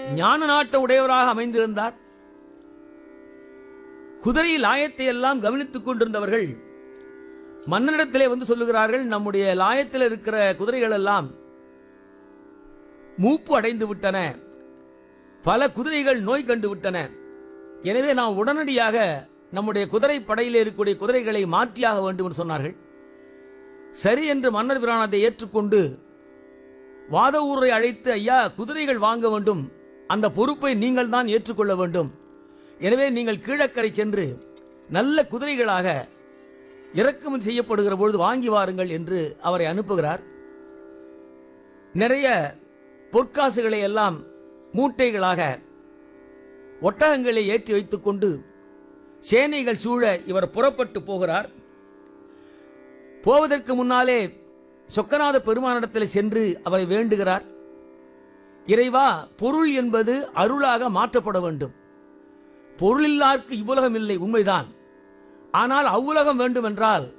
ஞான நாட்ட உடையவராக அமைந்திருந்தார் குதிரை லாயத்தை எல்லாம் கவனித்துக் கொண்டிருந்தவர்கள் மன்னனிடத்திலே வந்து சொல்லுகிறார்கள் நம்முடைய லாயத்தில் இருக்கிற குதிரைகள் எல்லாம் மூப்பு அடைந்து விட்டன பல குதிரைகள் நோய் கண்டு விட்டன எனவே நாம் உடனடியாக நம்முடைய குதிரை படையில் இருக்கக்கூடிய குதிரைகளை மாற்றியாக வேண்டும் என்று சொன்னார்கள் சரி என்று மன்னர் பிரானத்தை ஏற்றுக்கொண்டு வாத ஊரை அழைத்து ஐயா குதிரைகள் வாங்க வேண்டும் அந்த பொறுப்பை நீங்கள் தான் ஏற்றுக்கொள்ள வேண்டும் எனவே நீங்கள் கீழக்கரை சென்று நல்ல குதிரைகளாக இறக்குமதி செய்யப்படுகிற பொழுது வாங்கி வாருங்கள் என்று அவரை அனுப்புகிறார் நிறைய பொற்காசுகளை எல்லாம் மூட்டைகளாக ஒட்டகங்களை ஏற்றி வைத்துக்கொண்டு சேனைகள் சூழ இவர் புறப்பட்டு போகிறார் போவதற்கு முன்னாலே சொக்கநாத பெருமானிடத்தில் சென்று அவரை வேண்டுகிறார் இறைவா பொருள் என்பது அருளாக மாற்றப்பட வேண்டும் பொருளில்லார்க்கு இவ்வுலகம் இல்லை உண்மைதான் ஆனால் அவ்வுலகம் வேண்டுமென்றால்